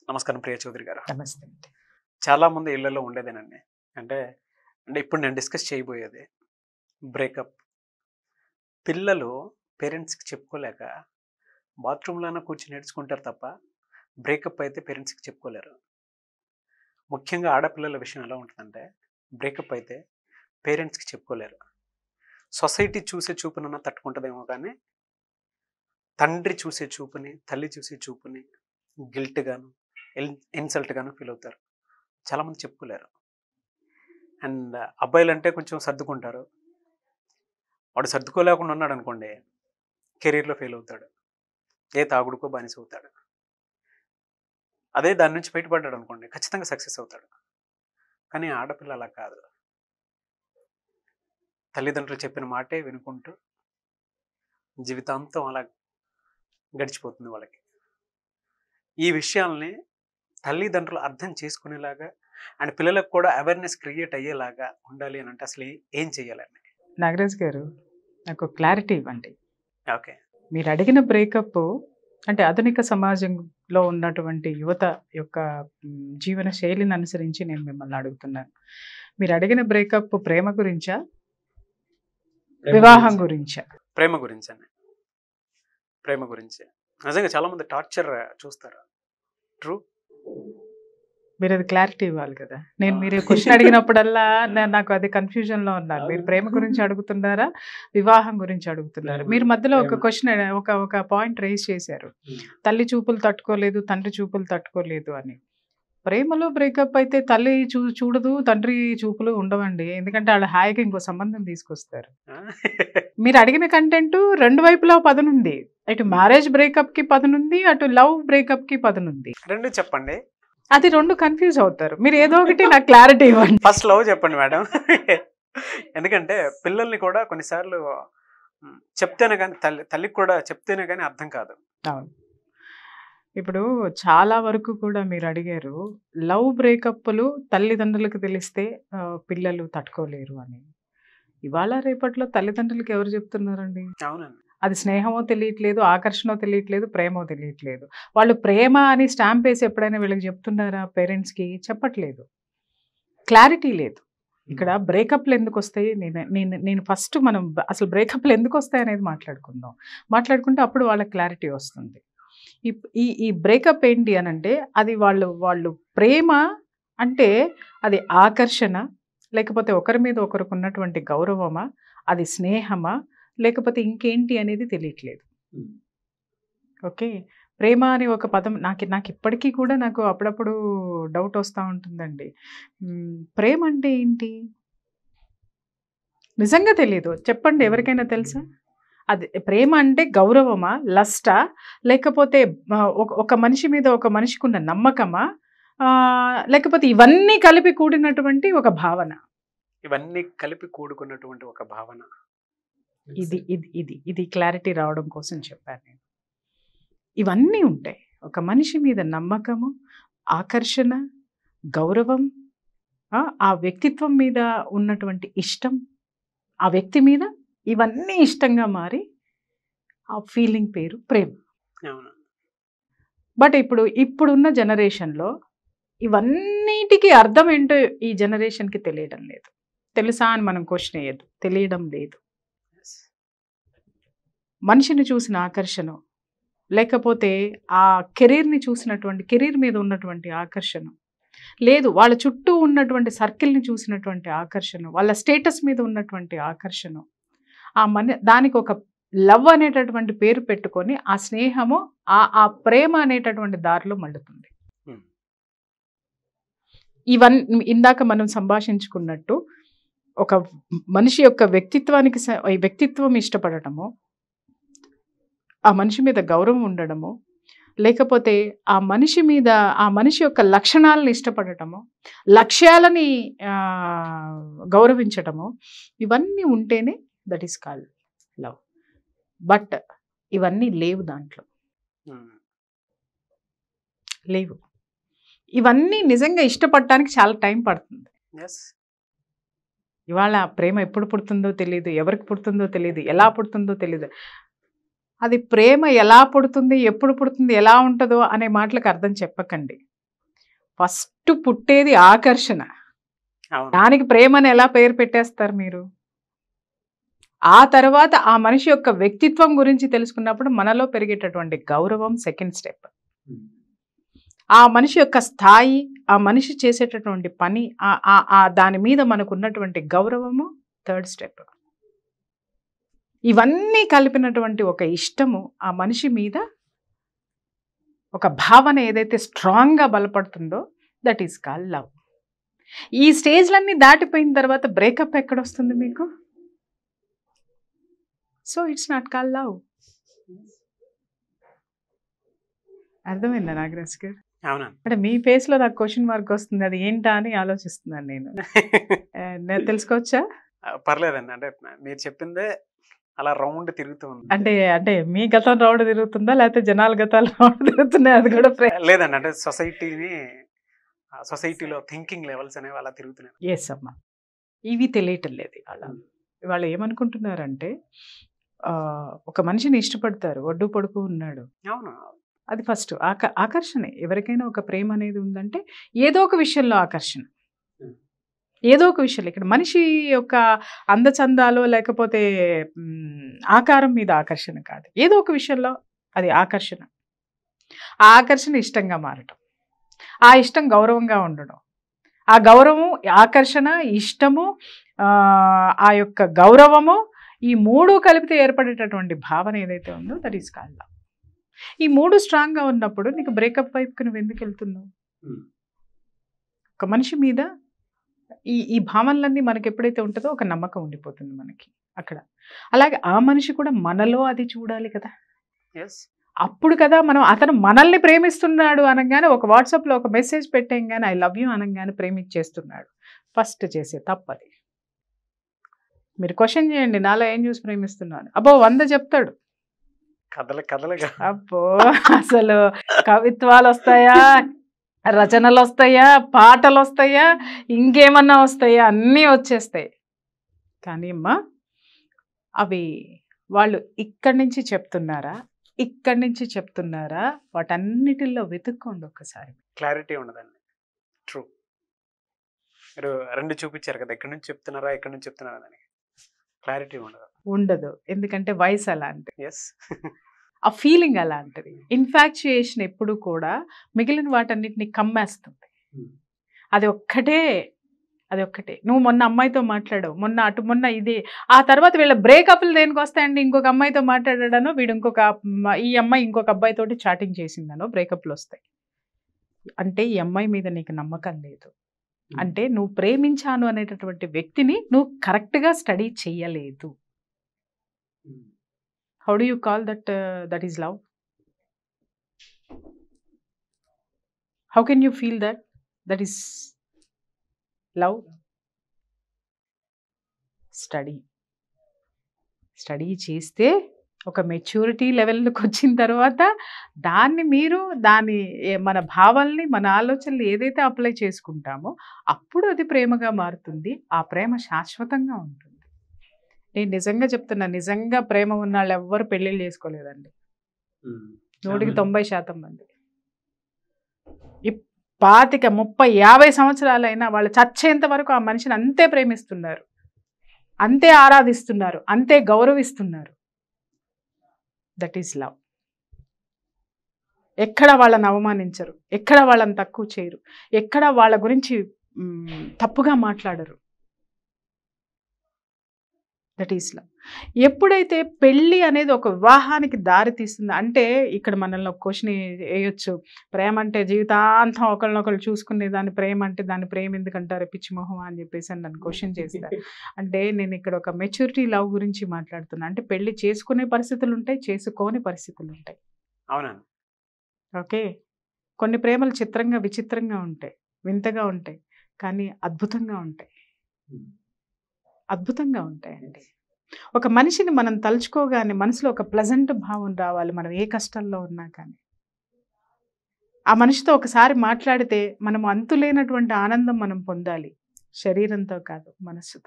నమస్కారం ప్రియ చౌదరి గారు నమస్తే అండి చాలా మంది ఇళ్లలో ఉండేదేనండి అంటే అంటే ఇప్పుడు నేను డిస్కస్ చేయబోయేది బ్రేకప్ పిల్లలు పేరెంట్స్కి చెప్పుకోలేక బాత్రూంలోనే కూర్చొని నేర్చుకుంటారు తప్ప బ్రేకప్ అయితే పేరెంట్స్కి చెప్పుకోలేరు ముఖ్యంగా ఆడపిల్లల విషయం ఎలా ఉంటుందంటే బ్రేకప్ అయితే పేరెంట్స్కి చెప్పుకోలేరు సొసైటీ చూసే చూపునన్నా తట్టుకుంటుందేమో కానీ తండ్రి చూసే చూపుని తల్లి చూసే చూపుని గిల్ట్గాను ఇన్సల్ట్గాను ఫీల్ అవుతారు చాలామంది చెప్పుకోలేరు అండ్ అబ్బాయిలు అంటే కొంచెం సర్దుకుంటారు వాడు సర్దుకోలేకుండా ఉన్నాడు అనుకోండి కెరీర్లో ఫెయిల్ అవుతాడు ఏ తాగుడుకో బానిస అవుతాడు అదే దాని నుంచి బయటపడ్డాడు అనుకోండి ఖచ్చితంగా సక్సెస్ అవుతాడు కానీ ఆడపిల్ల అలా కాదు తల్లిదండ్రులు చెప్పిన మాటే వినుకుంటూ జీవితాంతం అలా గడిచిపోతుంది వాళ్ళకి ఈ విషయాల్ని తల్లిదండ్రులు అర్థం చేసుకునేలాగా అండ్ పిల్లలకు కూడా అవేర్నెస్ క్రియేట్ అయ్యేలాగా ఉండాలి అని అంటే అసలు ఏం చేయాలండి నాగరాజ్ గారు నాకు క్లారిటీ ఇవ్వండి ఓకే మీరు అడిగిన బ్రేకప్ అంటే ఆధునిక సమాజంలో ఉన్నటువంటి యువత యొక్క మ్, జీవన శైలిని అనుసరించి నేను మిమ్మల్ని అడుగుతున్నాను మీరు అడిగిన బ్రేకప్ ప్రేమ గురించా వివాహం గురించా ప్రేమ గురించి అండి ప్రేమ గురించి నిజంగా చాలా మంది టార్చర్ చూస్తారు ట్రూ మీరు అది క్లారిటీ ఇవ్వాలి కదా నేను మీరు క్వశ్చన్ అడిగినప్పుడల్లా నే- నాకు అది కన్ఫ్యూజన్ లో ఉన్నాను మీరు ప్రేమ గురించి అడుగుతున్నారా వివాహం గురించి అడుగుతున్నారా మీరు మధ్యలో ఒక ప్రేమ. క్వశ్చన్ ఒక ఒక పాయింట్ రేస్ చేశారు తల్లి చూపులు తట్టుకోలేదు తండ్రి చూపులు తట్టుకోలేదు అని ప్రేమలో బ్రేకప్ అయితే తల్లి చూ చూడదు తండ్రి చూపులు ఉండవండి ఎందుకంటే వాళ్ళు హాయిగా ఇంకో సంబంధం తీసుకొస్తారు మీరు అడిగిన కంటెంట్ రెండు వైపులా పదనుంది ఇటు మ్యారేజ్ బ్రేకప్ కి పదనుంది అటు లవ్ బ్రేకప్ కి పదనుంది రెండు చెప్పండి అది రెండు కన్ఫ్యూజ్ అవుతారు మీరు ఏదో ఒకటి నాకు క్లారిటీ ఇవ్వండి ఫస్ట్ లవ్ చెప్పండి మేడం ఎందుకంటే పిల్లల్ని కూడా కొన్నిసార్లు మ్, చెప్తేనే కానీ తల్లి తల్లికి కూడా చెప్తేనే కానీ అర్థం కాదు అవును ఇప్పుడు చాలా వరకు కూడా మీరు అడిగారు లవ్ బ్రేకప్లు తల్లిదండ్రులకు తెలిస్తే ఆ, పిల్లలు తట్టుకోలేరు అని ఇవాళ రేపట్లో తల్లిదండ్రులకు ఎవరు చెప్తున్నారండి అవునండి అది స్నేహమో తెలియట్లేదు ఆకర్షణో తెలియట్లేదు ప్రేమో తెలియట్లేదు వాళ్ళు ప్రేమ అని స్టాంప్ వేసి ఎప్పుడైనా వీళ్ళకి చెప్తున్నారా పేరెంట్స్కి చెప్పట్లేదు క్లారిటీ లేదు ఇక్కడ బ్రేకప్లు ఎందుకు వస్తాయి నేను నేను నేను ఫస్ట్ మనం బ- అసలు బ్రేకప్లు ఎందుకు వస్తాయి అనేది మాట్లాడుకుందాం మాట్లాడుకుంటే అప్పుడు వాళ్ళకి క్లారిటీ వస్తుంది ఈ ఈ ఈ బ్రేకప్ ఏంటి అని అంటే అది వాళ్ళు వాళ్ళు ప్రేమ అంటే అది ఆకర్షణ లేకపోతే ఒకరి మీద ఒకరికి ఉన్నటువంటి గౌరవమా అది స్నేహమా లేకపోతే ఇంకేంటి అనేది తెలియట్లేదు ఓకే ప్రేమ అని ఒక పదం నాకు నాకు ఇప్పటికీ కూడా నాకు అప్పుడప్పుడు డౌట్ వస్తూ ఉంటుందండి మ్, ప్రేమ అంటే ఏంటి నిజంగా తెలియదు చెప్పండి ఎవరికైనా తెలుసా అది ప్రేమ అంటే గౌరవమా లస్టా లేకపోతే ఆ, ఒక- ఒక మనిషి మీద ఒక మనిషికి ఉన్న నమ్మకమా ఆ, లేకపోతే ఇవన్నీ కలిపి కూడినటువంటి ఒక భావన ఇవన్నీ కలిపి కూడుకున్నటువంటి ఒక భావన ఇది ఇది ఇది ఇది క్లారిటీ రావడం కోసం చెప్పాను నేను ఇవన్నీ ఉంటాయి ఒక మనిషి మీద నమ్మకము ఆకర్షణ గౌరవం ఆ, ఆ వ్యక్తిత్వం మీద ఉన్నటువంటి ఇష్టం ఆ వ్యక్తి మీద ఇవన్నీ ఇష్టంగా మారి ఆ ఫీలింగ్ పేరు ప్రేమ అవును బట్ ఇప్పుడు ఇప్పుడున్న జనరేషన్లో ఇవన్నిటికీ అర్థం ఏంటో ఈ జనరేషన్కి తెలియడం లేదు తెలుసా అని మనం క్వశ్చన్ వేయద్దు తెలియడం లేదు Yes. మనిషిని చూసిన ఆకర్షణ లేకపోతే ఆ కెరీర్ని చూసినటువంటి కెరీర్ మీద ఉన్నటువంటి ఆకర్షణ లేదు వాళ్ళ చుట్టూ ఉన్నటువంటి సర్కిల్ని చూసినటువంటి ఆకర్షణ వాళ్ళ స్టేటస్ మీద ఉన్నటువంటి ఆకర్షణ ఆ మన దానికి ఒక లవ్ అనేటటువంటి పేరు పెట్టుకొని ఆ స్నేహము ఆ ఆ ప్రేమ అనేటటువంటి దారిలో మళ్ళుతుంది Hmm. ఇవన్నీ ఇందాక మనం సంభాషించుకున్నట్టు ఒక మనిషి యొక్క వ్యక్తిత్వానికి స- ఈ వ్యక్తిత్వం ఇష్టపడటము ఆ మనిషి మీద గౌరవం ఉండడము లేకపోతే ఆ మనిషి మీద ఆ మనిషి యొక్క లక్షణాలను ఇష్టపడటము లక్ష్యాలని ఆ, గౌరవించటము ఇవన్నీ ఉంటేనే that is call love but ఇవన్నీ లేవు దాంట్లో ఉమ్. లేవు ఇవన్నీ నిజంగా ఇష్టపడటానికి చాలా టైం పడుతుంది Yes. ఇవాళ ప్రేమ ఎప్పుడు పుడుతుందో తెలియదు ఎవరికి పుడుతుందో తెలియదు ఎలా పుడుతుందో తెలియదు అది ప్రేమ ఎలా పుడుతుంది ఎప్పుడు పుడుతుంది ఎలా ఉంటుందో అనే మాటలకు అర్థం చెప్పకండి ఫస్ట్ పుట్టేది ఆకర్షణ అవును దానికి ప్రేమని ఎలా పేరు పెట్టేస్తారు మీరు ఆ తర్వాత ఆ మనిషి యొక్క వ్యక్తిత్వం గురించి తెలుసుకున్నప్పుడు మనలో పెరిగేటటువంటి గౌరవం సెకండ్ స్టెప్ ఆ మనిషి యొక్క స్థాయి ఆ మనిషి చేసేటటువంటి పని ఆ- ఆ- ఆ దాని మీద మనకు ఉన్నటువంటి గౌరవము థర్డ్ స్టెప్ ఇవన్నీ కలిపినటువంటి ఒక ఇష్టము ఆ మనిషి మీద ఒక భావన ఏదైతే స్ట్రాంగ్గా బలపడుతుందో దట్ ఈస్ కాల్ లవ్ ఈ స్టేజ్లన్నీ దాటిపోయిన తర్వాత బ్రేకప్ ఎక్కడొస్తుంది మీకు so it's not call love అర్థమైందా నాగరాజ్ గారు అవునండి అంటే మీ ఫేస్ లో నాకు క్వశ్చన్ మార్క్ వస్తుంది అది ఏంటా అని ఆలోచిస్తున్నాను నేను ఆ, నేను తెలుసుకోవచ్చా పర్లేదండి అంటే మీరు చెప్పిందే అలా రౌండ్ తిరుగుతూ ఉంది అంటే అంటే మీ గతం రౌండ్ తిరుగుతుందా లేకపోతే జనాల గతాలు రౌండ్ తిరుగుతున్నాయి అది కూడా లేదండి అంటే సొసైటీని సొసైటీలో థింకింగ్ లెవెల్స్ అనేవి అలా తిరుగుతున్నాయి ఎస్ అమ్మా ఇవి తెలియటం లేదు ఇవాళ ఇవాళ ఏమనుకుంటున్నారంటే ఆ, ఒక మనిషిని ఇష్టపడతారు ఒడ్డు పొడుపు ఉన్నాడు అవును అది ఫస్ట్ ఆక ఆకర్షణే ఎవరికైనా ఒక ప్రేమ అనేది ఉందంటే ఏదో ఒక విషయంలో ఆకర్షణ Hmm. ఏదో ఒక విషయంలో ఇక్కడ మనిషి యొక్క అందచందాలో లేకపోతే మ్, ఆకారం మీద ఆకర్షణ కాదు ఏదో ఒక విషయంలో అది ఆకర్షణ ఆ ఆకర్షణ ఇష్టంగా మారటం ఆ ఇష్టం గౌరవంగా ఉండడం ఆ గౌరవం ఆకర్షణ ఇష్టము ఆ, ఆ యొక్క గౌరవము ఈ మూడు కలిపితే ఏర్పడేటటువంటి భావన ఏదైతే ఉందో దట్ ఈస్ కాల్ లవ్ ఈ మూడు స్ట్రాంగ్గా ఉన్నప్పుడు నీకు బ్రేకప్ వైపుకి నువ్వు ఎందుకు వెళ్తున్నావు Hmm. ఒక మనిషి మీద ఈ ఈ భావనలన్నీ మనకి ఎప్పుడైతే ఉంటుందో ఒక నమ్మకం ఉండిపోతుంది మనకి అక్కడ అలాగే ఆ మనిషి కూడా మనలో అది చూడాలి కదా ఎస్ అప్పుడు కదా మనం అతను మనల్ని ప్రేమిస్తున్నాడు అనగానే ఒక వాట్సాప్లో ఒక మెసేజ్ పెట్టేయంగానే ఐ లవ్ యూ అనగానే ప్రేమించేస్తున్నాడు ఫస్ట్ చేసే తప్పది మీరు క్వశ్చన్ చేయండి నాలో ఏం చూసి ప్రేమిస్తున్నాను అబ్బో వంద చెప్తాడు కథలు కథలుగా అబ్బో అసలు కవిత్వాలు వస్తాయా రచనలు వస్తాయా పాటలు వస్తాయా ఇంకేమన్నా వస్తాయా అన్నీ వచ్చేస్తాయి కానీ అమ్మా అవి వాళ్ళు ఇక్కడి నుంచి చెప్తున్నారా ఇక్కడి నుంచి చెప్తున్నారా వాటన్నిటిల్లో వెతుక్కోండి ఒక్కసారి క్లారిటీ ఉండదండి ట్రూ మీరు రెండు చూపించారు కదా ఎక్కడి నుంచి చెప్తున్నారా ఎక్కడి నుంచి చెప్తున్నారా దానికి క్లారిటీ ఉండదు ఉండదు ఎందుకంటే వయసు అలాంటిది ఎస్ ఆ ఫీలింగ్ అలాంటిది ఇన్ఫాక్చుయేషన్ ఎప్పుడు కూడా మిగిలిన వాటన్నిటిని కమ్మేస్తుంది Hmm. అది ఒక్కటే అది ఒక్కటే నువ్వు మొన్న అమ్మాయితో మాట్లాడావు మొన్న అటు మొన్న ఇది ఆ తర్వాత వీళ్ళ బ్రేకప్లు దేనికి వస్తాయండి ఇంకొక అమ్మాయితో మాట్లాడాడనో వీడు ఇంకొక అమ్మ- ఈ అమ్మాయి ఇంకొక అబ్బాయితోటి చాటింగ్ చేసిందనో బ్రేకప్లు వస్తాయి అంటే ఈ అమ్మాయి మీద నీకు నమ్మకం లేదు అంటే నువ్వు ప్రేమించాను అనేటటువంటి వ్యక్తిని నువ్వు కరెక్ట్గా స్టడీ చెయ్యలేదు how do you call that that is love how can you feel that that is love study study చేస్తే ఒక మెచ్యూరిటీ లెవెల్కి వచ్చిన తర్వాత దాన్ని మీరు దాని ఏ- మన భావాల్ని మన ఆలోచనలు ఏదైతే అప్లై చేసుకుంటామో అప్పుడు అది ప్రేమగా మారుతుంది ఆ ప్రేమ శాశ్వతంగా ఉంటుంది నేను నిజంగా చెప్తున్నా నిజంగా ప్రేమ ఉన్న వాళ్ళు ఎవ్వరు పెళ్ళిళ్ళు చేసుకోలేదండి నూటికి అవును. తొంభై శాతం మంది ఈ పాతిక ముప్పై యాభై సంవత్సరాలైనా వాళ్ళు చచ్చేంత వరకు ఆ మనిషిని అంతే ప్రేమిస్తున్నారు అంతే ఆరాధిస్తున్నారు అంతే గౌరవిస్తున్నారు దట్ ఈస్ లవ్ ఎక్కడ వాళ్ళని అవమానించరు ఎక్కడ వాళ్ళని తక్కువ చేయరు ఎక్కడ వాళ్ళ గురించి మ్, తప్పుగా మాట్లాడరు దట్ ఈస్ లవ్ ఎప్పుడైతే పెళ్ళి అనేది ఒక వివాహానికి దారి తీస్తుందో అంటే ఇక్కడ మనల్ని ఒక క్వశ్చన్ వేయొచ్చు ప్రేమ అంటే జీవితాంతం ఒకరినొకరు చూసుకునే దాన్ని ప్రేమ అంటే దాన్ని ప్రేమ ఎందుకంటారు పిచ్చి మొహం అని చెప్పేసి అని నన్ను క్వశ్చన్ చేస్తారు అంటే నేను ఇక్కడ ఒక మెచ్యూరిటీ లవ్ గురించి మాట్లాడుతున్నా అంటే పెళ్లి చేసుకునే పరిస్థితులు ఉంటాయి చేసుకోని పరిస్థితులు ఉంటాయి అవునండి ఓకే కొన్ని ప్రేమలు చిత్రంగా విచిత్రంగా ఉంటాయి వింతగా ఉంటాయి కానీ అద్భుతంగా ఉంటాయి అద్భుతంగా ఉంటాయండి ఒక మనిషిని మనం తలుచుకోగానే మనసులో ఒక ప్లజెంట్ భావం రావాలి మనం ఏ కష్టంలో ఉన్నా కానీ ఆ మనిషితో ఒకసారి మాట్లాడితే మనం అంతులేనటువంటి ఆనందం మనం పొందాలి శరీరంతో కాదు మనస్సుతో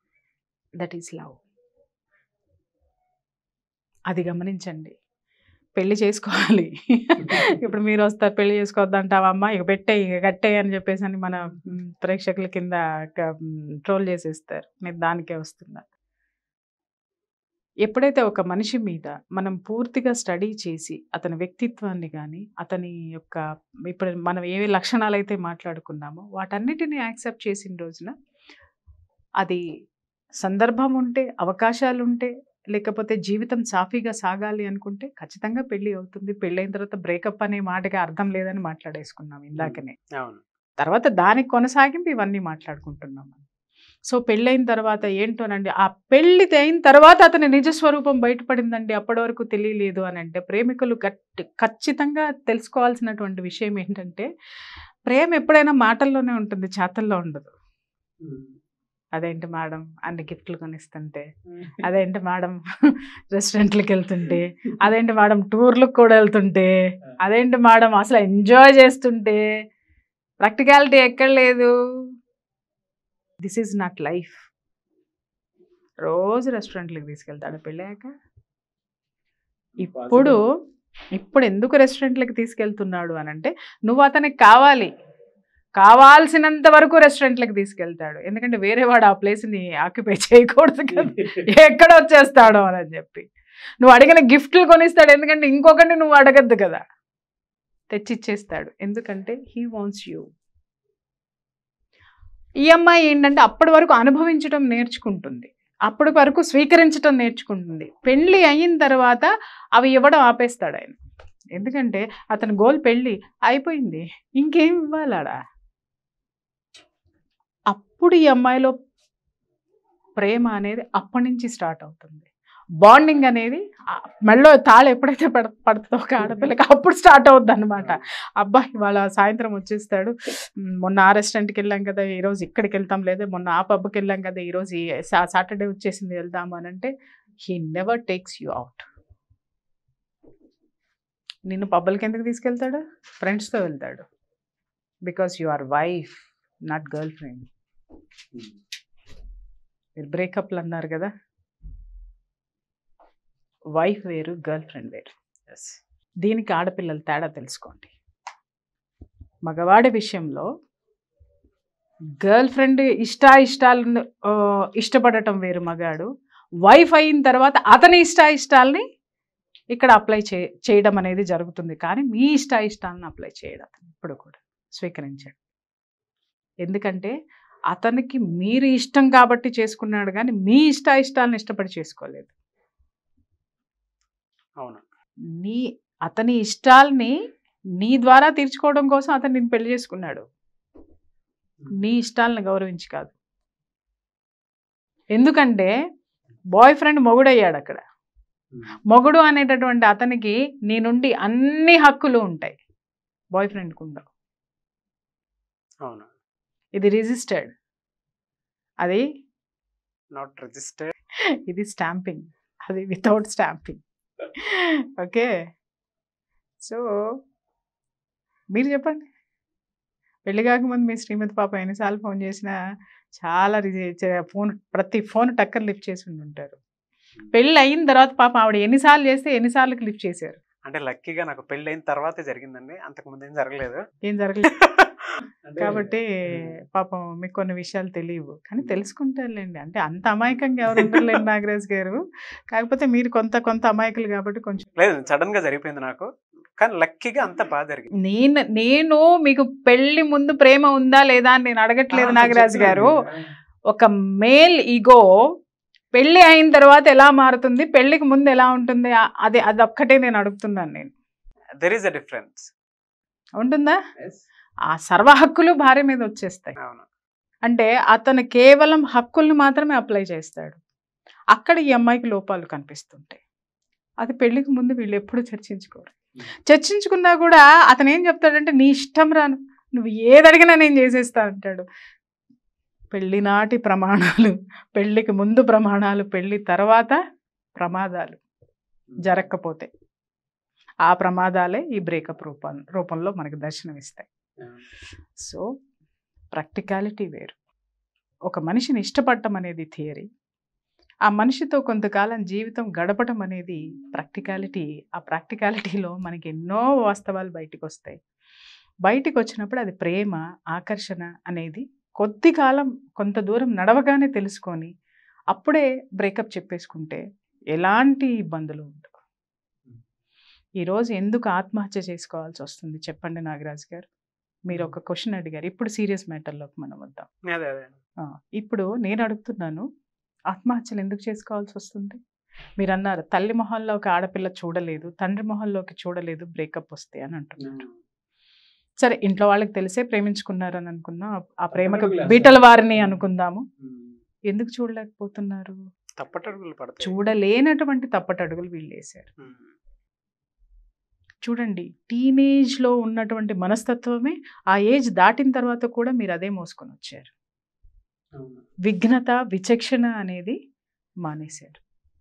దట్ ఈస్ లవ్ అది గమనించండి పెళ్లి చేసుకోవాలి ఇప్పుడు మీరు వస్తారు పెళ్లి చేసుకోవద్దంటావమ్మా ఇక పెట్టే ఇక కట్టే అని చెప్పేసి అని మన మ్, ప్రేక్షకుల కింద ట్రోల్ చేసేస్తారు నేను దానికే వస్తున్నా ఎప్పుడైతే ఒక మనిషి మీద మనం పూర్తిగా స్టడీ చేసి అతని వ్యక్తిత్వాన్ని కానీ అతని యొక్క ఇప్పుడు మనం ఏ లక్షణాలు అయితే మాట్లాడుకున్నామో వాటన్నిటిని యాక్సెప్ట్ చేసిన రోజున అది సందర్భం ఉంటే అవకాశాలు ఉంటే లేకపోతే జీవితం సాఫీగా సాగాలి అనుకుంటే ఖచ్చితంగా పెళ్లి అవుతుంది పెళ్ళైన తర్వాత బ్రేకప్ అనే మాటకి అర్థం లేదని మాట్లాడేసుకున్నాం ఇందాకనే అవును తర్వాత దానికి కొనసాగింపు ఇవన్నీ మాట్లాడుకుంటున్నాం మనం. సో పెళ్ళైన తర్వాత ఏంటోనండి ఆ పెళ్లి అయిన తర్వాత అతని నిజస్వరూపం బయటపడిందండి అప్పటి వరకు తెలియలేదు అని అంటే ప్రేమికులు గట్టి ఖచ్చితంగా తెలుసుకోవాల్సినటువంటి విషయం ఏంటంటే ప్రేమ ఎప్పుడైనా మాటల్లోనే ఉంటుంది చేతల్లో ఉండదు అదేంటి మేడం అన్ని గిఫ్ట్లు కొనిస్తుంటే అదేంటి మేడం రెస్టారెంట్లకు వెళ్తుంటే అదేంటి మేడం టూర్లకు కూడా వెళ్తుంటే అదేంటి మేడం అసలు ఎంజాయ్ చేస్తుంటే ప్రాక్టికాలిటీ ఎక్కడ లేదు దిస్ ఈజ్ నాట్ లైఫ్ రోజు రెస్టారెంట్లకు తీసుకెళ్తాడు పెళ్ళాక ఇప్పుడు ఇప్పుడు ఎందుకు రెస్టారెంట్లకు తీసుకెళ్తున్నాడు అని అంటే నువ్వు అతనికి కావాలి కావాల్సినంత వరకు రెస్టారెంట్లకు తీసుకెళ్తాడు ఎందుకంటే వేరే వాడు ఆ ప్లేస్ని ఆక్యుపై చేయకూడదు కదా ఎక్కడ వచ్చేస్తాడో అని చెప్పి నువ్వు అడిగిన గిఫ్ట్లు కొనిస్తాడు ఎందుకంటే ఇంకొకటి నువ్వు అడగద్దు కదా తెచ్చిచ్చేస్తాడు ఎందుకంటే హీ వాంట్స్ యూ ఈ అమ్మాయి ఏంటంటే అప్పటి వరకు అనుభవించడం నేర్చుకుంటుంది అప్పటి వరకు స్వీకరించడం నేర్చుకుంటుంది పెళ్ళి అయిన తర్వాత అవి ఇవ్వడం ఆపేస్తాడు ఆయన ఎందుకంటే అతని గోల్ పెళ్ళి అయిపోయింది ఇంకేం ఇవ్వాలాడా అప్పుడు ఈ అమ్మాయిలో ప్రేమ అనేది అప్పటి నుంచి స్టార్ట్ అవుతుంది బాండింగ్ అనేది ఆ మెళ్ళో తాళ ఎప్పుడైతే పడ పడుతుందో ఒక ఆడపిల్లకి అప్పుడు స్టార్ట్ అవుద్ది అనమాట అబ్బా ఇవాళ సాయంత్రం వచ్చేస్తాడు మ్, మొన్న ఆ రెస్టారెంట్కి వెళ్ళాం కదా ఈరోజు ఇక్కడికి వెళ్తాం లేదా మొన్న ఆ పబ్కి వెళ్ళాం కదా ఈరోజు ఈ సా- సాటర్డే వచ్చేసింది వెళ్దాము అని అంటే he never takes you out నిన్ను పబ్బులకి ఎందుకు తీసుకెళ్తాడు ఫ్రెండ్స్తో వెళ్తాడు because you are wife not girlfriend మీరు బ్రేకప్లు అన్నారు కదా వైఫ్ వేరు గర్ల్ ఫ్రెండ్ వేరు ఎస్ దీనికి ఆడపిల్లల తేడా తెలుసుకోండి మగవాడి విషయంలో గర్ల్ ఫ్రెండ్ ఇష్ట ఇష్టాలను ఆ, ఇష్టపడటం వేరు మగాడు వైఫ్ అయిన తర్వాత అతని ఇష్ట ఇష్టాలని ఇక్కడ అప్లై చే చేయడం అనేది జరుగుతుంది కానీ మీ ఇష్ట ఇష్టాలను అప్లై చేయడం ఇప్పుడు కూడా స్వీకరించాడు ఎందుకంటే అతనికి మీరు ఇష్టం కాబట్టి చేసుకున్నాడు కానీ మీ ఇష్ట ఇష్టాలను ఇష్టపడి చేసుకోలేదు అవును నీ అతని ఇష్టాల్ని నీ ద్వారా తీర్చుకోవడం కోసం అతను నేను పెళ్లి చేసుకున్నాడు నీ ఇష్టాలను గౌరవించి కాదు ఎందుకంటే బాయ్ ఫ్రెండ్ మొగుడయ్యాడు అక్కడ మొగుడు అనేటటువంటి అతనికి నీ నుండి అన్ని హక్కులు ఉంటాయి బాయ్ ఫ్రెండ్కి ఉండవు అవును ఇది రిజిస్టర్డ్ అది నాట్ రిజిస్టర్డ్ ఇది స్టాంపింగ్ అది వితౌట్ స్టాంపింగ్ ఓకే సో మీరు చెప్పండి పెళ్లి కాకముందు మీ శ్రీమతి పాప ఎన్నిసార్లు ఫోన్ చేసినా చాలా రిజె- చే- ఫోన్ ప్రతి ఫోన్ టక్కర్ లిఫ్ట్ చేసి ఉండి ఉంటారు పెళ్ళి అయిన తర్వాత పాప ఆవిడ ఎన్నిసార్లు చేస్తే ఎన్నిసార్లు లిఫ్ట్ చేశారు అంటే లక్కీగా నాకు పెళ్ళి అయిన తర్వాతే జరిగిందండి అంతకు ముందు ఏం జరగలేదు ఏం జరగలేదు కాబట్టి పాపం మీకు కొన్ని విషయాలు తెలియవు కానీ తెలుసుకుంటారులేండి అంటే అంత అమాయకంగా ఎవరు ఉండలేండి నాగరాజ్ గారు కాకపోతే మీరు కొంత కొంత అమాయకులు కాబట్టి కొంచెం లేదు సడన్ గా జరిగిపోయింది నాకు కానీ లక్కీగా అంత బాగా జరిగింది నేను నేను మీకు పెళ్లి ముందు ప్రేమ ఉందా లేదా అని నేను అడగట్లేదు నాగరాజు గారు ఒక మేల్ ఈగో పెళ్లి అయిన తర్వాత ఎలా మారుతుంది పెళ్లికి ముందు ఎలా ఉంటుంది ఆ- అది అదొక్కటే నేను అడుగుతున్నాను నేను దెర్ ఈస్ అ డిఫరెన్స్ ఉంటుందా ఆ సర్వ హక్కులు భార్య మీద వచ్చేస్తాయి అవును అంటే అతను కేవలం హక్కుల్ని మాత్రమే అప్లై చేస్తాడు అక్కడ ఈ అమ్మాయికి లోపాలు కనిపిస్తుంటాయి అది పెళ్లికి ముందు వీళ్ళు ఎప్పుడు చర్చించుకోరు చర్చించుకున్నా కూడా అతను ఏం చెప్తాడంటే నీ ఇష్టం రాను నువ్వు ఏదడిగినా నేను చేసేస్తా అంటాడు పెళ్లి నాటి ప్రమాణాలు పెళ్లికి ముందు ప్రమాణాలు పెళ్లి తర్వాత ప్రమాదాలు జరగకపోతే ఆ ప్రమాదాలే ఈ బ్రేకప్ రూపం రూపంలో మనకు దర్శనమిస్తాయి సో ప్రాక్టికాలిటీ వేరు ఒక మనిషిని ఇష్టపడటం అనేది థియరీ ఆ మనిషితో కొంతకాలం జీవితం గడపటం అనేది ప్రాక్టికాలిటీ ఆ ప్రాక్టికాలిటీలో మనకి ఎన్నో వాస్తవాలు బయటికి వస్తాయి బయటికి వచ్చినప్పుడు అది ప్రేమ ఆకర్షణ అనేది కొద్ది కాలం కొంత దూరం నడవగానే తెలుసుకొని అప్పుడే బ్రేకప్ చెప్పేసుకుంటే ఎలాంటి ఇబ్బందులు ఉండవు ఈరోజు ఎందుకు ఆత్మహత్య చేసుకోవాల్సి వస్తుంది చెప్పండి నాగరాజు గారు మీరు ఒక క్వశ్చన్ అడిగారు ఇప్పుడు సీరియస్ మ్యాటర్లోకి మనం వద్దాం అదే అదే ఆ, ఇప్పుడు నేను అడుగుతున్నాను ఆత్మహత్యలు ఎందుకు చేసుకోవాల్సి వస్తుంది మీరు అన్నారు తల్లి మొహంలో ఒక ఆడపిల్ల చూడలేదు తండ్రి మొహంలోకి చూడలేదు బ్రేకప్ వస్తే అని అంటున్నారు సరే ఇంట్లో వాళ్ళకి తెలిసే ప్రేమించుకున్నారు అని అనుకుందాం ఆ- ఆ ప్రేమకు తప్పకుండా బీటల వారిని అనుకుందాము ఎందుకు చూడలేకపోతున్నారు తప్పటడుగులు పడతాయి చూడలేనటువంటి తప్పటడుగులు వీళ్ళు వేశారు ఉమ్. చూడండి టీనేజ్లో ఉన్నటువంటి మనస్తత్వమే ఆ ఏజ్ దాటిన తర్వాత కూడా మీరు అదే మోసుకొని వచ్చారు అవును. విఘ్నత విచక్షణ అనేది మానేశారు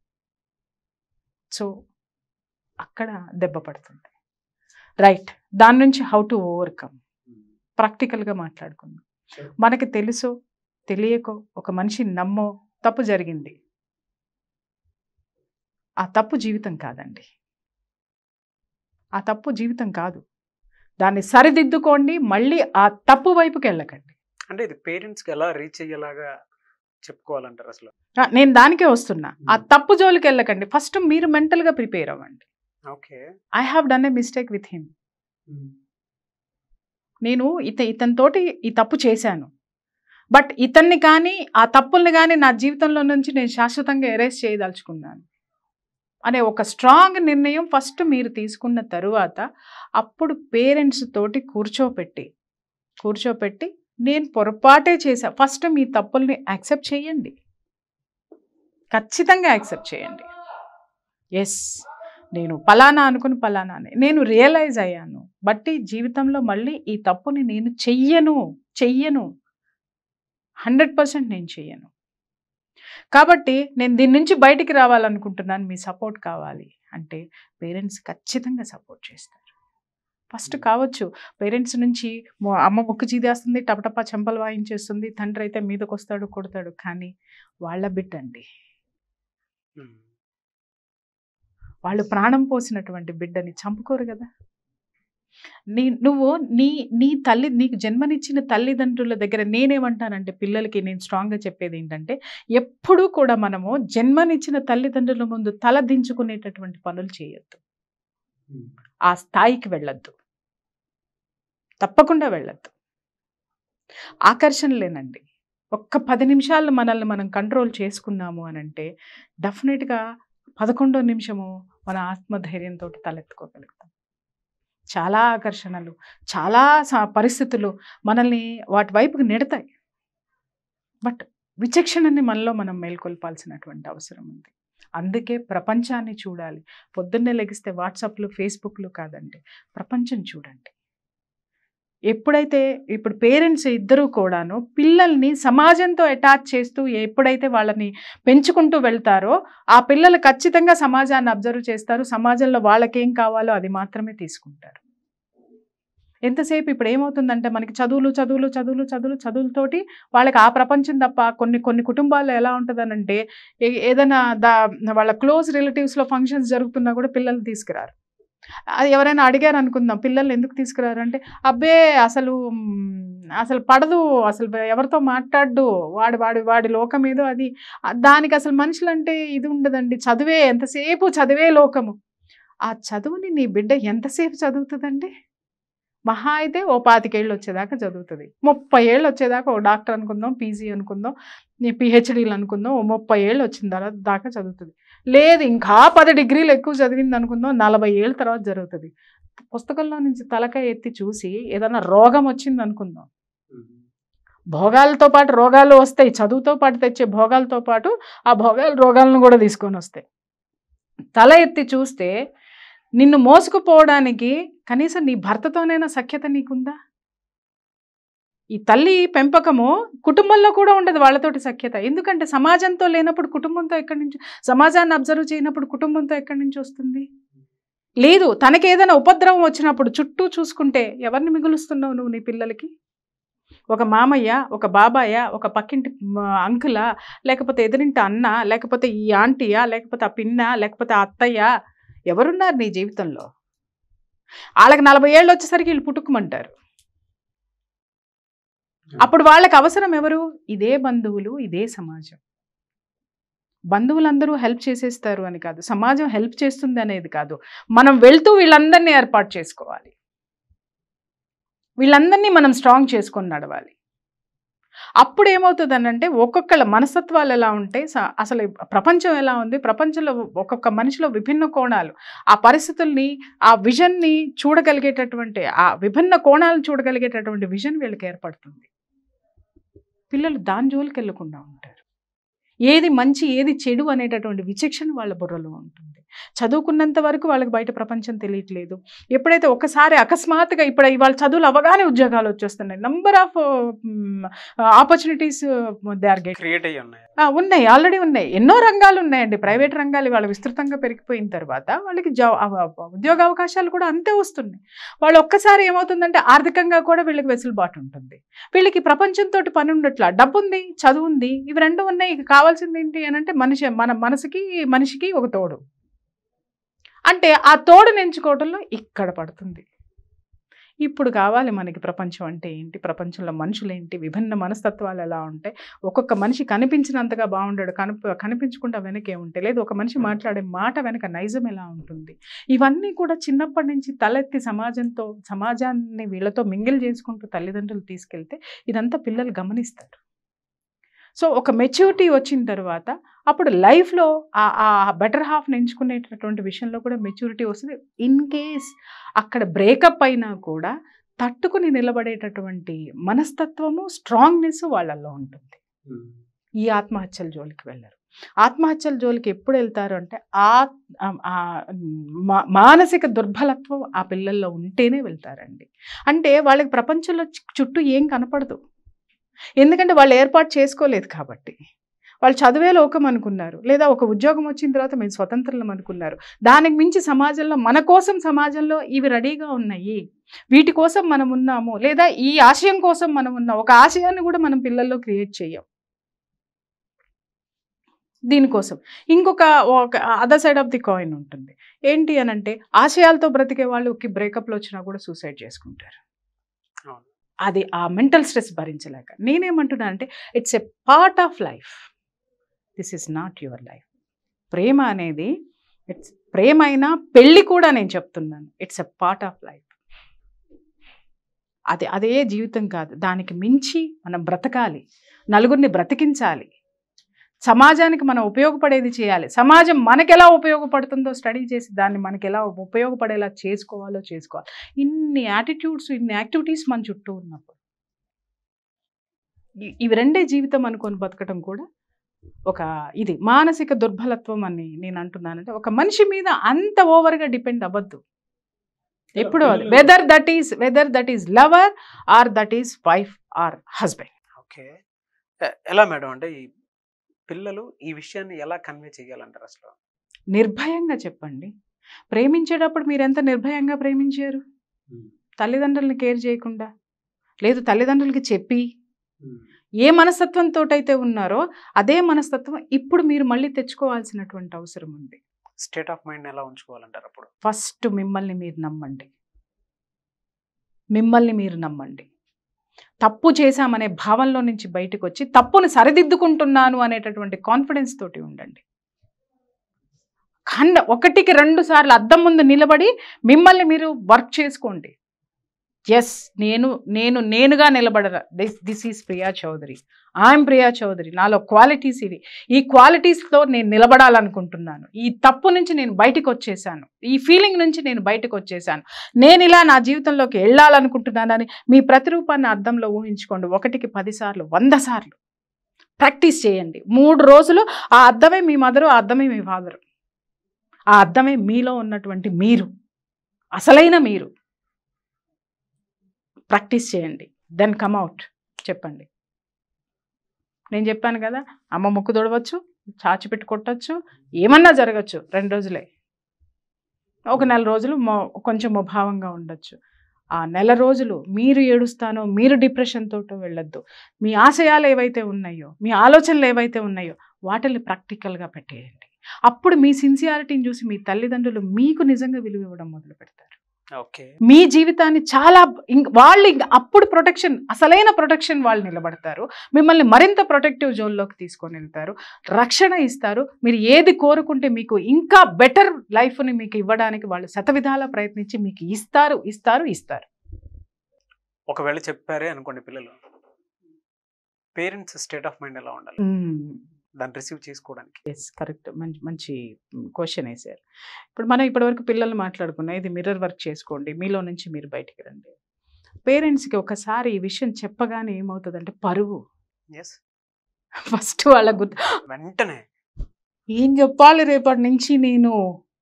సో అక్కడ దెబ్బ పడుతుంది రైట్ దాని నుంచి హౌ టు ఓవర్కమ్ ఉమ్. ప్రాక్టికల్గా మాట్లాడుకుందాం Sure. మనకి తెలుసో తెలియకో ఒక మనిషి నమ్మో తప్పు జరిగింది ఆ తప్పు జీవితం కాదండి ఆ తప్పు జీవితం కాదు దాన్ని సరిదిద్దుకోండి మళ్ళీ ఆ తప్పు వైపుకి వెళ్ళకండి అంటే ఇది పేరెంట్స్కి ఎలా రీచ్ అయ్యేలాగా చెప్పుకోవాలంటారు అసలు ఆ, నేను దానికే వస్తున్నా ఆ Hmm. తప్పు జోలికి వెళ్ళకండి ఫస్ట్ మీరు మెంటల్గా ప్రిపేర్ అవ్వండి okay I have done a mistake with him నేను ఇత ఇతనితోటి ఈ తప్పు చేశాను బట్ ఇతన్ని కానీ ఆ తప్పుల్ని కానీ నా జీవితంలో నుంచి నేను శాశ్వతంగా ఎరేస్ చేయదలుచుకున్నాను అనే ఒక స్ట్రాంగ్ నిర్ణయం ఫస్ట్ మీరు తీసుకున్న తరువాత అప్పుడు పేరెంట్స్ తోటి కూర్చోపెట్టి కూర్చోపెట్టి నేను పొరపాటే చేశా ఫస్ట్ మీ తప్పుల్ని యాక్సెప్ట్ చేయండి ఖచ్చితంగా యాక్సెప్ట్ చేయండి ఎస్ నేను పలానా అనుకుని పలానానే నేను రియలైజ్ అయ్యాను బట్టి జీవితంలో మళ్ళీ ఈ తప్పుని నేను చెయ్యను చెయ్యను హండ్రెడ్ పర్సెంట్ నేను చెయ్యను కాబట్టి నేను దీని నుంచి బయటికి రావాలనుకుంటున్నాను మీ సపోర్ట్ కావాలి అంటే పేరెంట్స్ ఖచ్చితంగా సపోర్ట్ చేస్తారు ఫస్ట్ కావచ్చు పేరెంట్స్ నుంచి మొ- అమ్మ ముక్కు చీదేస్తుంది టపటపా చెంపలు వాయించేస్తుంది తండ్రి అయితే మీదకి వస్తాడు కొడతాడు కానీ వాళ్ళ బిడ్డ అండి ఉమ్. వాళ్ళు ప్రాణం పోసినటువంటి బిడ్డని చంపుకోరు కదా నీ నువ్వు నీ నీ తల్లి నీకు జన్మనిచ్చిన తల్లిదండ్రుల దగ్గర నేనేమంటానంటే పిల్లలకి నేను స్ట్రాంగ్గా చెప్పేది ఏంటంటే ఎప్పుడూ కూడా మనము జన్మనిచ్చిన తల్లిదండ్రుల ముందు తల దించుకునేటటువంటి పనులు చేయొద్దు ఉమ్. ఆ స్థాయికి వెళ్ళొద్దు తప్పకుండా వెళ్ళొద్దు ఆకర్షణలేనండి ఒక్క పది నిమిషాలు మనల్ని మనం కంట్రోల్ చేసుకున్నాము అని అంటే డెఫినెట్గా పదకొండో నిమిషము మన ఆత్మధైర్యంతో తలెత్తుకోగలుగుతాం చాలా ఆకర్షణలు చాలా స- పరిస్థితులు మనల్ని వాటి వైపుకి నెడతాయి బట్ విచక్షణని మనలో మనం మేల్కొల్పాల్సినటువంటి అవసరం ఉంది అందుకే ప్రపంచాన్ని చూడాలి పొద్దున్నే లెగిస్తే వాట్సాప్లు ఫేస్బుక్లు కాదండి ప్రపంచం చూడండి ఎప్పుడైతే ఇప్పుడు పేరెంట్స్ ఇద్దరూ కూడాను పిల్లల్ని సమాజంతో అటాచ్ చేస్తూ ఎప్పుడైతే వాళ్ళని పెంచుకుంటూ వెళ్తారో ఆ పిల్లలు ఖచ్చితంగా సమాజాన్ని అబ్జర్వ్ చేస్తారు సమాజంలో వాళ్ళకేం కావాలో అది మాత్రమే తీసుకుంటారు ఎంతసేపు ఇప్పుడు ఏమవుతుందంటే మనకి చదువులు చదువులు చదువులు చదువులు చదువులతోటి వాళ్ళకి ఆ ప్రపంచం తప్ప కొన్ని కొన్ని కుటుంబాల్లో ఎలా ఉంటుందనంటే ఏ- ఏదైనా దా వాళ్ళ క్లోజ్ రిలేటివ్స్లో ఫంక్షన్స్ జరుగుతున్నా కూడా పిల్లల్ని తీసుకురారు అది ఎవరైనా అడిగారు అనుకుందాం పిల్లల్ని ఎందుకు తీసుకురారు అంటే అబ్బే అసలు మ్, అసలు పడదు అసలు ఎవరితో మాట్లాడు వాడి వాడి వాడి లోకం ఏదో అది ఆ, దానికి అసలు మనుషులంటే ఇది ఉండదండి చదివే ఎంతసేపు చదివే లోకము ఆ చదువుని నీ బిడ్డ ఎంతసేపు చదువుతుందండి మహా అయితే ఓ పాతికేళ్ళు వచ్చేదాకా చదువుతుంది ముప్పై ఏళ్ళు వచ్చేదాకా ఓ డాక్టర్ అనుకుందాం పీజీ అనుకుందాం పిహెచ్డీలు అనుకుందాం ఓ ముప్పై ఏళ్ళు వచ్చిన తర్వాత దాకా చదువుతుంది లేదు ఇంకా పది డిగ్రీలు ఎక్కువ చదివింది అనుకుందాం నలభై ఏళ్ళ తర్వాత జరుగుతుంది పుస్తకంలో నుంచి తలకాయ ఎత్తి చూసి ఏదైనా రోగం వచ్చింది అనుకుందాం ఉమ్. భోగాలతో పాటు రోగాలు వస్తాయి చదువుతో పాటు తెచ్చే భోగాలతో పాటు ఆ భోగాలు రోగాలను కూడా తీసుకొని వస్తాయి తల ఎత్తి చూస్తే నిన్ను మోసుకుపోవడానికి కనీసం నీ భర్తతోనైనా సఖ్యత నీకుందా ఈ తల్లి పెంపకము కుటుంబంలో కూడా ఉండదు వాళ్ళతోటి సఖ్యత ఎందుకంటే సమాజంతో లేనప్పుడు కుటుంబంతో ఎక్కడి నుంచి సమాజాన్ని అబ్జర్వ్ చేయనప్పుడు కుటుంబంతో ఎక్కడి నుంచి వస్తుంది లేదు తనకి ఏదైనా ఉపద్రవం వచ్చినప్పుడు చుట్టూ చూసుకుంటే ఎవరిని మిగులుస్తున్నావు నువ్వు నీ పిల్లలకి ఒక మామయ్య ఒక బాబాయ ఒక పక్కింటి అంకుల లేకపోతే ఎదురింటి అన్న లేకపోతే ఈ ఆంటీయా లేకపోతే ఆ పిన్న లేకపోతే ఆ అత్తయ్య ఎవరున్నారు నీ జీవితంలో వాళ్ళకి నలభై ఏళ్ళు వచ్చేసరికి వీళ్ళు పుట్టుకుమంటారు అప్పుడు వాళ్ళకి అవసరం ఎవరు ఇదే బంధువులు ఇదే సమాజం బంధువులందరూ హెల్ప్ చేసేస్తారు అని కాదు సమాజం హెల్ప్ చేస్తుంది అనేది కాదు మనం వెళ్తూ వీళ్ళందరినీ ఏర్పాటు చేసుకోవాలి వీళ్ళందరినీ మనం స్ట్రాంగ్ చేసుకొని నడవాలి అప్పుడు ఏమవుతుంది అంటే ఒక్కొక్కళ్ళ మనస్తత్వాలు ఎలా ఉంటాయి స- అసలు ప్రపంచం ఎలా ఉంది ప్రపంచంలో ఒక్కొక్క మనిషిలో విభిన్న కోణాలు ఆ పరిస్థితుల్ని ఆ విజన్ని చూడగలిగేటటువంటి ఆ విభిన్న కోణాలను చూడగలిగేటటువంటి విజన్ వీళ్ళకి ఏర్పడుతుంది పిల్లలు దాని జోలికి వెళ్ళకుండా ఉంటారు ఏది మంచి ఏది చెడు అనేటటువంటి విచక్షణ వాళ్ళ బుర్రలో ఉంటుంది చదువుకున్నంత వరకు వాళ్ళకి బయట ప్రపంచం తెలియట్లేదు ఎప్పుడైతే ఒకసారి అకస్మాత్తుగా ఇప్పుడు ఇవాళ చదువులు అవగానే ఉద్యోగాలు వచ్చేస్తున్నాయి number of opportunities they are get create అయ్యి ఉన్నాయి ఉన్నాయి ఆల్రెడీ ఉన్నాయి ఎన్నో రంగాలు ఉన్నాయండి ప్రైవేట్ రంగాలు ఇవాళ విస్తృతంగా పెరిగిపోయిన తర్వాత వాళ్ళకి జా అవ- అవ- ఉద్యోగ అవకాశాలు కూడా అంతే వస్తున్నాయి వాళ్ళు ఒక్కసారి ఏమవుతుందంటే ఆర్థికంగా కూడా వీళ్ళకి వెసులుబాటు ఉంటుంది వీళ్ళకి ప్రపంచంతో పని ఉండట్లా డబ్బు ఉంది చదువు ఉంది ఇవి రెండు ఉన్నాయి ఇక కావాల్సింది ఏంటి అని అంటే మనిషి మన మనసుకి మనిషికి ఒక తోడు అంటే ఆ తోడుని ఎంచుకోవడంలో ఇక్కడ పడుతుంది ఇప్పుడు కావాలి మనకి ప్రపంచం అంటే ఏంటి ప్రపంచంలో మనుషులు ఏంటి విభిన్న మనస్తత్వాలు ఎలా ఉంటాయి ఒక్కొక్క మనిషి కనిపించినంతగా బాగుండాడు కనిప కనిపించకుండా వెనకే ఉంటే లేదు ఒక మనిషి మాట్లాడే మాట వెనక నైజం ఎలా ఉంటుంది ఇవన్నీ కూడా చిన్నప్పటి నుంచి తలెత్తి సమాజంతో సమాజాన్ని వీళ్ళతో మింగిల్ చేసుకుంటూ తల్లిదండ్రులు తీసుకెళ్తే ఇదంతా పిల్లలు గమనిస్తారు సో ఒక మెచ్యూరిటీ వచ్చిన తర్వాత అప్పుడు లైఫ్లో ఆ ఆ బెటర్ హాఫ్ని ఎంచుకునేటటువంటి విషయంలో కూడా మెచ్యూరిటీ వస్తుంది ఇన్ కేస్ అక్కడ బ్రేకప్ అయినా కూడా తట్టుకుని నిలబడేటటువంటి మనస్తత్వము స్ట్రాంగ్నెస్ వాళ్ళల్లో ఉంటుంది ఈ ఆత్మహత్యల జోలికి వెళ్ళరు ఆత్మహత్యల జోలికి ఎప్పుడు వెళ్తారు అంటే ఆ ఆ- ఆ మా- మానసిక దుర్బలత్వం ఆ పిల్లల్లో ఉంటేనే వెళ్తారండి అంటే వాళ్ళకి ప్రపంచంలో చు- చుట్టూ ఏం కనపడదు ఎందుకంటే వాళ్ళు ఏర్పాటు చేసుకోలేదు కాబట్టి వాళ్ళు చదివే లోకం అనుకున్నారు లేదా ఒక ఉద్యోగం వచ్చిన తర్వాత మేము స్వతంత్రం అనుకున్నారు దానికి మించి సమాజంలో మన కోసం సమాజంలో ఇవి రెడీగా ఉన్నాయి వీటి కోసం మనం ఉన్నాము లేదా ఈ ఆశయం కోసం మనం ఉన్నాం ఒక ఆశయాన్ని కూడా మనం పిల్లల్లో క్రియేట్ చేయం దీనికోసం ఇంకొక ఒక other side of the coin ఉంటుంది ఏంటి అని అంటే ఆశయాలతో బ్రతికే వాళ్ళకి బ్రేకప్లు వచ్చినా కూడా సూసైడ్ చేసుకుంటారు అవును. అది ఆ మెంటల్ స్ట్రెస్ భరించలేక నేనేమంటున్నా అంటే it's a part of life this is not your life ప్రేమ అనేది ఇట్స్ ప్రేమ అయినా పెళ్ళి కూడా నేను చెప్తున్నాను it's a part of life అది అదే జీవితం కాదు దానికి మించి మనం బ్రతకాలి నలుగురిని బ్రతికించాలి సమాజానికి మనం ఉపయోగపడేది చేయాలి సమాజం మనకెలా ఉపయోగపడుతుందో స్టడీ చేసి దాన్ని మనకి ఎలా ఉపయోగపడేలా చేసుకోవాలో చేసుకోవాలి ఇన్ని యాటిట్యూడ్స్ ఇన్ని యాక్టివిటీస్ మన చుట్టూ ఉన్నప్పుడు ఇ- ఇవి రెండే జీవితం అనుకొని బతకటం కూడా ఒక ఇది మానసిక దుర్బలత్వం అని నేను అంటున్నానంటే ఒక మనిషి మీద అంత ఓవర్గా డిపెండ్ అవ్వద్దు ఎప్పుడు అది whether that is whether that is lover or that is wife or husband okay ఎ- ఎలా మేడం అంటే ఈ పిల్లలు ఈ విషయాన్ని ఎలా కన్వే చేయాలంటారు అసలు నిర్భయంగా చెప్పండి ప్రేమించేటప్పుడు మీరు ఎంత నిర్భయంగా ప్రేమించారు తల్లిదండ్రులను కేర్ చేయకుండా లేదు తల్లిదండ్రులకి చెప్పి ఏ మనస్తత్వంతో అయితే ఉన్నారో అదే మనస్తత్వం ఇప్పుడు మీరు మళ్ళీ తెచ్చుకోవాల్సినటువంటి అవసరం ఉంది స్టేట్ ఆఫ్ మైండ్ ఎలా ఉంచుకోవాలంటారు అప్పుడు ఫస్ట్ మిమ్మల్ని మీరు నమ్మండి మిమ్మల్ని మీరు నమ్మండి తప్పు చేశామనే భావంలో నుంచి బయటకు వచ్చి తప్పును సరిదిద్దుకుంటున్నాను అనేటటువంటి కాన్ఫిడెన్స్ తోటి ఉండండి ఖండ ఒకటికి రెండు సార్లు అద్దం ముందు నిలబడి మిమ్మల్ని మీరు వర్క్ చేసుకోండి ఎస్ నేను నేను నేనుగా నిలబడరా this this is Priya Chaudhary I'm Priya Chaudhary నాలో క్వాలిటీస్ ఇవి ఈ క్వాలిటీస్తో నేను నిలబడాలనుకుంటున్నాను ఈ తప్పు నుంచి నేను బయటకు వచ్చేసాను ఈ ఫీలింగ్ నుంచి నేను బయటకు వచ్చేసాను నేను ఇలా నా జీవితంలోకి వెళ్ళాలనుకుంటున్నానని మీ ప్రతిరూపాన్ని అద్దంలో ఊహించుకోండి ఒకటికి పది సార్లు వంద సార్లు ప్రాక్టీస్ చేయండి మూడు రోజులు ఆ అద్దమే మీ మదరు ఆ అద్దమే మీ ఫాదరు ఆ అద్దమే మీలో ఉన్నటువంటి మీరు అసలైన మీరు ప్రాక్టీస్ చేయండి దెన్ కమ్ అవుట్ చెప్పండి నేను చెప్పాను కదా అమ్మ ముక్కు తొడవచ్చు చాచి పెట్టి కొట్టచ్చు ఏమన్నా జరగచ్చు రెండు రోజులే ఒక నెల రోజులు మొ కొంచెం ముభావంగా ఉండొచ్చు ఆ నెల రోజులు మీరు ఏడుస్తానో మీరు డిప్రెషన్ తోటో వెళ్ళొద్దు మీ ఆశయాలు ఏవైతే ఉన్నాయో మీ ఆలోచనలు ఏవైతే ఉన్నాయో వాటిని ప్రాక్టికల్గా పెట్టేయండి అప్పుడు మీ సిన్సియారిటీని చూసి మీ తల్లిదండ్రులు మీకు నిజంగా విలువ ఇవ్వడం మొదలు పెడతారు ఓకే మీ జీవితాన్ని చాలా ఇంక వాళ్ళు ఇంక అప్పుడు ప్రొటెక్షన్ అసలైన ప్రొటెక్షన్ వాళ్ళు నిలబడతారు మిమ్మల్ని మరింత ప్రొటెక్టివ్ జోన్లోకి తీసుకొని వెళ్తారు రక్షణ ఇస్తారు మీరు ఏది కోరుకుంటే మీకు ఇంకా బెటర్ లైఫ్ని మీకు ఇవ్వడానికి వాళ్ళు శతవిధాల ప్రయత్నించి మీకు ఇస్తారు ఇస్తారు ఇస్తారు ఒకవేళ చెప్పారే అనుకోండి పిల్లలు పేరెంట్స్ స్టేట్ ఆఫ్ మైండ్ ఎలా ఉండాలి దాన్ని రిసీవ్ చేసుకోవడానికి ఎస్ కరెక్ట్ మంచి మంచి క్వశ్చన్ వేసారు ఇప్పుడు మనం ఇప్పటివరకు పిల్లలు మాట్లాడుకున్నాం ఇది మిర్రర్ వర్క్ చేసుకోండి మీలో నుంచి మీరు బయటికి రండి పేరెంట్స్కి ఒకసారి ఈ విషయం చెప్పగానే ఏమవుతుందంటే పరువు ఎస్ ఫస్ట్ వాళ్ళ గుర్తు వెంటనే ఏం చెప్పాలి రేపటి నుంచి నేను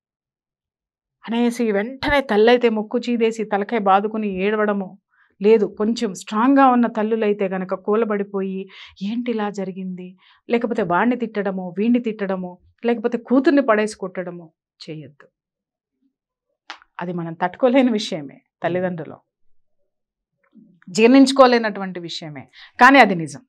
అనేసి వెంటనే తల్లైతే మొక్కు చీదేసి తలకాయ బాదుకుని ఏడవడము లేదు కొంచెం స్ట్రాంగ్గా ఉన్న తల్లులైతే గనక కూలబడిపోయి ఏంటి ఇలా జరిగింది లేకపోతే వాడిని తిట్టడము వీడిని తిట్టడము లేకపోతే కూతుర్ని పడేసి కొట్టడము చేయొద్దు అది మనం తట్టుకోలేని విషయమే తల్లిదండ్రులు జీర్ణించుకోలేనటువంటి విషయమే కానీ అది నిజం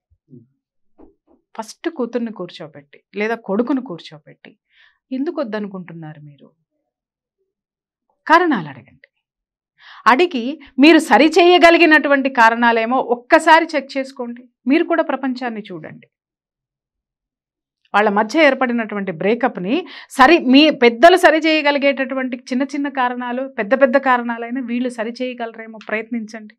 ఫస్ట్ కూతుర్ని కూర్చోబెట్టి లేదా కొడుకును కూర్చోబెట్టి ఎందుకు వద్దనుకుంటున్నారు మీరు కారణాలు అడగండి అడిగి మీరు సరి చేయగలిగినటువంటి కారణాలేమో ఒక్కసారి చెక్ చేసుకోండి మీరు కూడా ప్రపంచాన్ని చూడండి వాళ్ళ మధ్య ఏర్పడినటువంటి బ్రేకప్ని సరి మీ పెద్దలు సరి చేయగలిగేటటువంటి చిన్న చిన్న కారణాలు పెద్ద పెద్ద కారణాలైనా వీళ్ళు సరి చేయగలరేమో ప్రయత్నించండి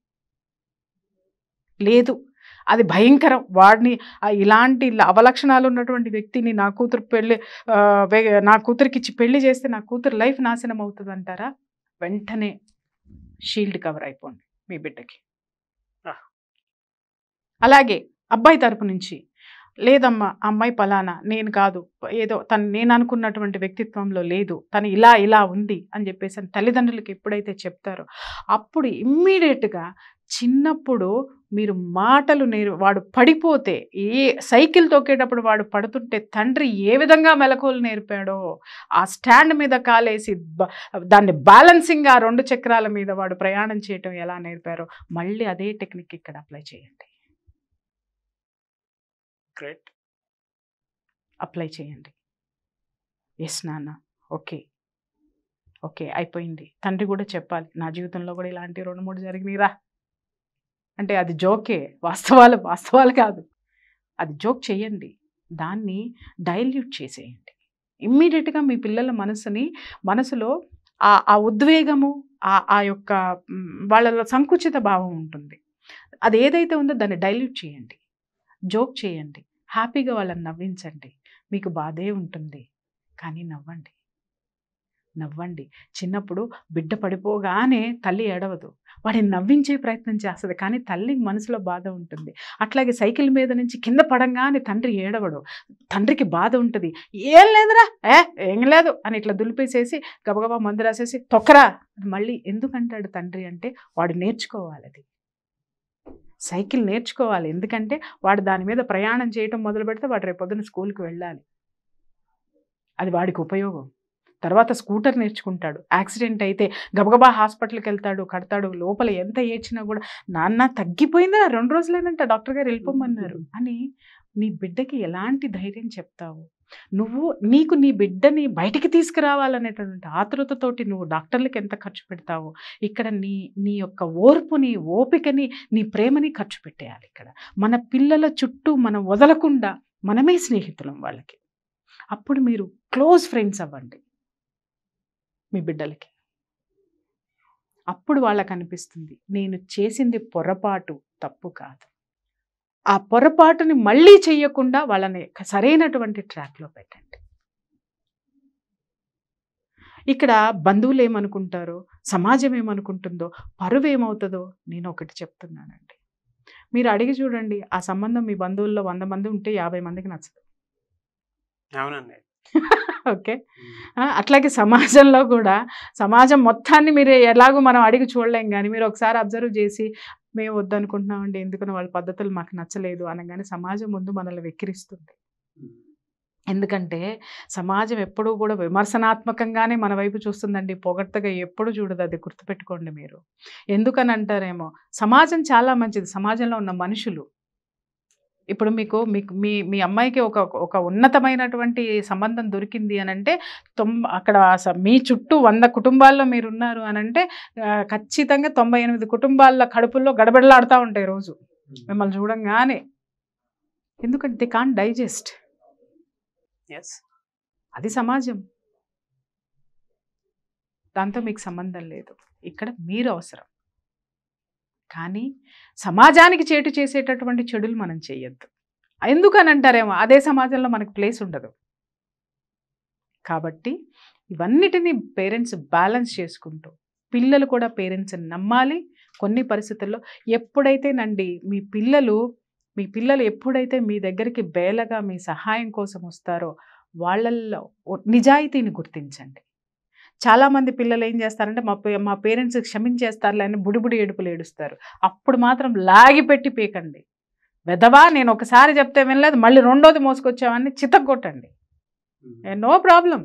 లేదు అది భయంకరం వాడిని ఆ ఇలాంటి అవలక్షణాలు ఉన్నటువంటి వ్యక్తిని నా కూతురు పెళ్ళి ఆ, వే- నా కూతురికి ఇచ్చి పెళ్లి చేస్తే నా కూతురు లైఫ్ నాశనం అవుతుంది అంటారా వెంటనే షీల్డ్ కవర్ అయిపోండి మీ బిడ్డకి ఆ. అలాగే అబ్బాయి తరపు నుంచి లేదమ్మా ఆ అమ్మాయి పలానా నేను కాదు ఏదో తను నేను అనుకున్నటువంటి వ్యక్తిత్వంలో లేదు తను ఇలా ఇలా ఉంది అని చెప్పేసి అని తల్లిదండ్రులకి ఎప్పుడైతే చెప్తారో అప్పుడు ఇమ్మీడియట్గా చిన్నప్పుడు మీరు మాటలు నేర్ వాడు పడిపోతే ఏ సైకిల్ తొక్కేటప్పుడు వాడు పడుతుంటే తండ్రి ఏ విధంగా మెలకువలు నేర్పాడో ఆ స్టాండ్ మీద కాలేసి బ- దాన్ని బ్యాలెన్సింగ్ ఆ రెండు చక్రాల మీద వాడు ప్రయాణం చేయటం ఎలా నేర్పారో మళ్ళీ అదే టెక్నిక్ ఇక్కడ అప్లై చేయండి గ్రేట్ అప్లై చేయండి ఎస్ నాన్న ఓకే ఓకే అయిపోయింది తండ్రి కూడా చెప్పాలి నా జీవితంలో కూడా ఇలాంటి రెండు మూడు జరిగినాయిరా అంటే అది జోకే వాస్తవాలు వాస్తవాలు కాదు అది జోక్ చేయండి దాన్ని డైల్యూట్ చేసేయండి ఇమ్మీడియట్గా మీ పిల్లల మనసుని మనసులో ఆ ఆ ఉద్వేగము ఆ ఆ యొక్క మ్, వాళ్ళలో సంకుచిత భావం ఉంటుంది అది ఏదైతే ఉందో దాన్ని డైల్యూట్ చేయండి జోక్ చేయండి హ్యాపీగా వాళ్ళని నవ్వించండి మీకు బాధే ఉంటుంది కానీ నవ్వండి నవ్వండి చిన్నప్పుడు బిడ్డ పడిపోగానే తల్లి ఏడవదు వాడిని నవ్వించే ప్రయత్నం చేస్తుంది కానీ తల్లి మనసులో బాధ ఉంటుంది అట్లాగే సైకిల్ మీద నుంచి కింద పడంగానే తండ్రి ఏడవడు తండ్రికి బాధ ఉంటుంది ఏం లేదురా ఏ ఏం లేదు అని ఇట్లా దులిపేసేసి గబగబా మందు రాసేసి తొక్కరా అని మళ్ళీ ఎందుకంటాడు తండ్రి అంటే వాడు నేర్చుకోవాలి అది సైకిల్ నేర్చుకోవాలి ఎందుకంటే వాడు దాని మీద ప్రయాణం చేయటం మొదలు పెడితే వాడు రేపు పొద్దున స్కూల్కి వెళ్ళాలి అది వాడికి ఉపయోగం తర్వాత స్కూటర్ నేర్చుకుంటాడు యాక్సిడెంట్ అయితే గబగబా హాస్పిటల్కి వెళ్తాడు కడతాడు లోపల ఎంత ఏడ్చినా కూడా నాన్న తగ్గిపోయిందా రెండు రోజులేనంట డాక్టర్ గారు వెళ్ళిపోమన్నారు అని నీ బిడ్డకి ఎలాంటి ధైర్యం చెప్తావు నువ్వు నీకు నీ బిడ్డని బయటికి తీసుకురావాలనేటటువంటి ఆతృతతోటి నువ్వు డాక్టర్లకు ఎంత ఖర్చు పెడతావో ఇక్కడ నీ నీ యొక్క ఓర్పుని ఓపికని నీ ప్రేమని ఖర్చు పెట్టేయాలి ఇక్కడ మన పిల్లల చుట్టూ మనం వదలకుండా మనమే స్నేహితులం వాళ్ళకి అప్పుడు మీరు క్లోజ్ ఫ్రెండ్స్ అవ్వండి మీ బిడ్డలకి అప్పుడు వాళ్ళకి అనిపిస్తుంది నేను చేసింది పొరపాటు తప్పు కాదు ఆ పొరపాటుని మళ్ళీ చెయ్యకుండా వాళ్ళని సరైనటువంటి ట్రాక్లో పెట్టండి ఇక్కడ బంధువులు ఏమనుకుంటారో సమాజం ఏమనుకుంటుందో పరువు ఏమవుతుందో నేను ఒకటి చెప్తున్నానండి మీరు అడిగి చూడండి ఆ సంబంధం మీ బంధువుల్లో వంద మంది ఉంటే యాభై మందికి నచ్చదు అవునండి ఓకే ఆ, అట్లాగే సమాజంలో కూడా సమాజం మొత్తాన్ని మీరు ఎలాగో మనం అడిగి చూడలేం కానీ మీరు ఒకసారి అబ్జర్వ్ చేసి మేము వద్దనుకుంటున్నామండి ఎందుకని వాళ్ళ పద్ధతులు మాకు నచ్చలేదు అనగానే సమాజం ముందు మనల్ని వెక్కిరిస్తుంది ఎందుకంటే సమాజం ఎప్పుడూ కూడా విమర్శనాత్మకంగానే మన వైపు చూస్తుందండి పొగడ్తగా ఎప్పుడు చూడదు అది గుర్తుపెట్టుకోండి మీరు ఎందుకని అంటారేమో సమాజం చాలా మంచిది సమాజంలో ఉన్న మనుషులు ఇప్పుడు మీకు మీకు మీ మీ అమ్మాయికి ఒక ఒక ఉన్నతమైనటువంటి సంబంధం దొరికింది అని అంటే తొం అక్కడ స- మీ చుట్టూ వంద కుటుంబాల్లో మీరు ఉన్నారు అని అంటే ఆ, ఖచ్చితంగా తొంభై ఎనిమిది కుటుంబాల కడుపుల్లో గడబడలాడుతూ ఉంటాయి రోజు మిమ్మల్ని చూడంగానే ఎందుకంటే ది కాన్ డైజెస్ట్ ఎస్ అది సమాజం దాంతో మీకు సంబంధం లేదు ఇక్కడ మీరు అవసరం కానీ సమాజానికి చేటు చేసేటటువంటి చెడులు మనం చేయొద్దు ఎందుకని అంటారేమో అదే సమాజంలో మనకు ప్లేస్ ఉండదు కాబట్టి ఇవన్నిటిని పేరెంట్స్ బ్యాలెన్స్ చేసుకుంటూ పిల్లలు కూడా పేరెంట్స్ని నమ్మాలి కొన్ని పరిస్థితుల్లో ఎప్పుడైతే నండి మీ పిల్లలు మీ పిల్లలు ఎప్పుడైతే మీ దగ్గరికి బేలగా మీ సహాయం కోసం వస్తారో వాళ్ళల్లో ఓ- నిజాయితీని గుర్తించండి చాలామంది పిల్లలు ఏం చేస్తారంటే మా పే మా పేరెంట్స్ క్షమించేస్తారులే అని బుడిబుడి ఏడుపులు ఏడుస్తారు అప్పుడు మాత్రం లాగి పెట్టి పీకండి వెదవా నేను ఒకసారి చెప్తే వినలేదు మళ్ళీ రెండోది మోసుకొచ్చావని చితగొట్టండి నో ప్రాబ్లం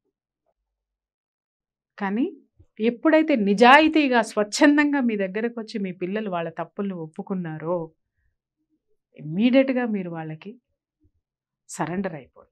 కానీ ఎప్పుడైతే నిజాయితీగా స్వచ్ఛందంగా మీ దగ్గరకు వచ్చి మీ పిల్లలు వాళ్ళ తప్పులు ఒప్పుకున్నారో ఇమ్మీడియట్గా మీరు వాళ్ళకి సరెండర్ అయిపోండి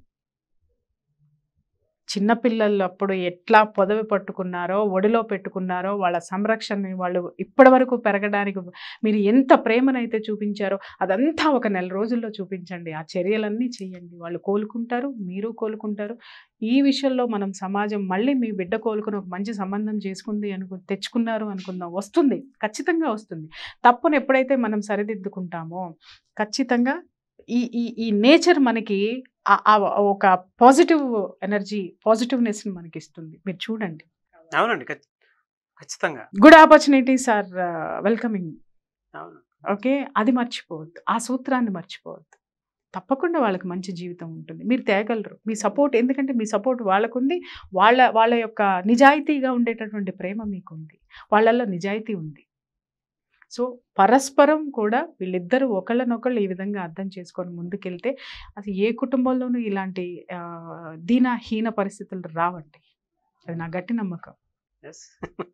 చిన్నపిల్లలు అప్పుడు ఎట్లా పొదవి పట్టుకున్నారో ఒడిలో పెట్టుకున్నారో వాళ్ళ సంరక్షణని వాళ్ళు ఇప్పటి వరకు పెరగడానికి మీరు ఎంత ప్రేమనైతే చూపించారో అదంతా ఒక నెల రోజుల్లో చూపించండి ఆ చర్యలన్నీ చేయండి వాళ్ళు కోలుకుంటారు మీరు కోలుకుంటారు ఈ విషయంలో మనం సమాజం మళ్ళీ మీ బిడ్డ కోలుకుని ఒక మంచి సంబంధం చేసుకుంది అనుకు తెచ్చుకున్నారు అనుకుందాం వస్తుంది ఖచ్చితంగా వస్తుంది తప్పును ఎప్పుడైతే మనం సరిదిద్దుకుంటామో ఖచ్చితంగా ఈ ఈ ఈ నేచర్ మనకి ఆ- ఆ ఒక పాజిటివ్ ఎనర్జీ పాజిటివ్నెస్ని మనకి ఇస్తుంది మీరు చూడండి అవునండి ఖచ్- ఖచ్చితంగా గుడ్ ఆపర్చునిటీస్ ఆర్ వెల్కమింగ్ అవును ఓకే అది మర్చిపోవద్దు ఆ సూత్రాన్ని మర్చిపోవద్దు తప్పకుండా వాళ్ళకి మంచి జీవితం ఉంటుంది మీరు తేగలరు మీ సపోర్ట్ ఎందుకంటే మీ సపోర్ట్ వాళ్ళకుంది వాళ్ళ వాళ్ళ యొక్క నిజాయితీగా ఉండేటటువంటి ప్రేమ మీకుంది వాళ్ళల్లో నిజాయితీ ఉంది సో పరస్పరం కూడా వీళ్ళిద్దరూ ఒకళ్ళనొకళ్ళు ఈ విధంగా అర్థం చేసుకొని ముందుకెళ్తే అది ఏ కుటుంబంలోనూ ఇలాంటి ఆ, దీనహీన పరిస్థితులు రావండి అది నా గట్టి నమ్మకం ఎస్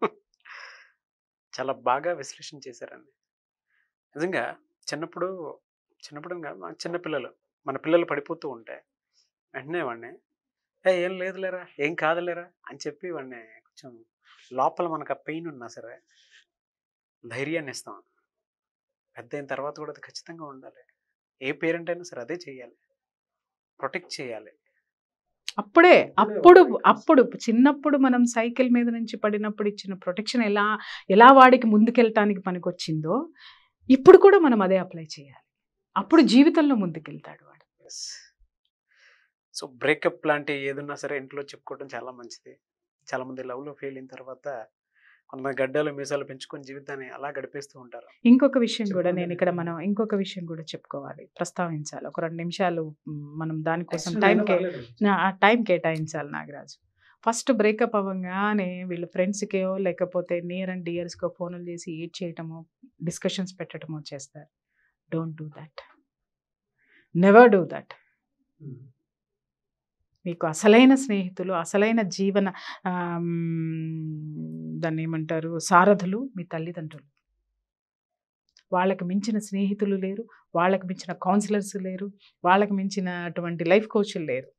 చాలా బాగా విశ్లేషణ చేశారండి నిజంగా చిన్నప్పుడు చిన్నప్పుడు ఇంకా మా చిన్నపిల్లలు మన పిల్లలు పడిపోతూ ఉంటే వెంటనే వాడిని ఏ ఏం లేదులేరా ఏం కాదులేరా అని చెప్పి వాడిని కొంచెం లోపల మనకు ఆ పెయిన్ ఉన్నా సరే ధైర్యాన్ని ఇస్తాం పెద్ద అయిన తర్వాత కూడా అది ఖచ్చితంగా ఉండాలి ఏ పేరెంట్ అయినా సరే అదే చేయాలి ప్రొటెక్ట్ చేయాలి అప్పుడే అప్పుడు అప్పుడు చిన్నప్పుడు మనం సైకిల్ మీద నుంచి పడినప్పుడు ఇచ్చిన ప్రొటెక్షన్ ఎలా ఎలా వాడికి ముందుకెళ్ళటానికి పనికొచ్చిందో ఇప్పుడు కూడా మనం అదే అప్లై చేయాలి అప్పుడు జీవితంలో ముందుకెళ్తాడు వాడు సో బ్రేకప్ లాంటి ఏదున్నా సరే ఇంట్లో చెప్పుకోవడం చాలా మంచిది చాలా మంది లవ్లో ఫెయిల్ అయిన తర్వాత కొంతమంది గడ్డలు మీసాలు పెంచుకొని జీవితాన్ని అలా గడిపేస్తూ ఉంటారు ఇంకొక విషయం కూడా చెప్పండి. నేను ఇక్కడ మనం ఇంకొక విషయం కూడా చెప్పుకోవాలి ప్రస్తావించాలి ఒక రెండు నిమిషాలు మ్, మనం దానికోసం Actually టైం నేను కే పర్లేదు. నా- ఆ టైం కేటాయించాలి నాగరాజు ఫస్ట్ బ్రేకప్ అవ్వగానే వీళ్ళు ఫ్రెండ్స్కో లేకపోతే నియర్ అండ్ డియర్స్కో ఫోన్లు చేసి ఏడ్ చేయటమో డిస్కషన్స్ పెట్టడమో చేస్తారు don't do that never do that మీకు అసలైన స్నేహితులు అసలైన జీవన ఆమ్, దాన్ని ఏమంటారు సారథులు మీ తల్లిదండ్రులు వాళ్ళకి మించిన స్నేహితులు లేరు వాళ్ళకి మించిన కౌన్సిలర్స్ లేరు వాళ్ళకి మించినటువంటి లైఫ్ కోచ్లు లేరు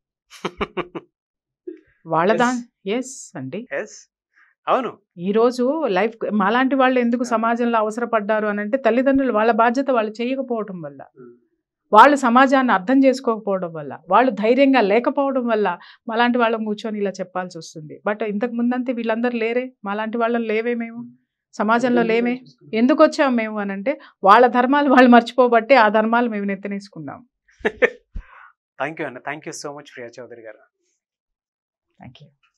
వాళ్ళ దా ఎస్ అండి ఎస్ అవును ఈరోజు లైఫ్ మాలాంటి వాళ్ళు ఎందుకు సమాజంలో అవసరపడ్డారు అని అంటే తల్లిదండ్రులు వాళ్ళ బాధ్యత వాళ్ళు చేయకపోవడం వల్ల వాళ్ళు సమాజాన్ని అర్థం చేసుకోకపోవడం వల్ల వాళ్ళు ధైర్యంగా లేకపోవడం వల్ల మాలాంటి వాళ్ళం కూర్చొని ఇలా చెప్పాల్సి వస్తుంది బట్ ఇంతకు ముందంతే వీళ్ళందరూ లేరే మాలాంటి వాళ్ళం లేవే మేము సమాజంలో లేమే ఎందుకు వచ్చాము మేము అని అంటే వాళ్ళ ధర్మాలు వాళ్ళు మర్చిపోబట్టి ఆ ధర్మాలు మేము నెత్తనేసుకున్నాం థ్యాంక్ యూ అండి thank you so much Priya Chaudhary గారు థ్యాంక్ యూ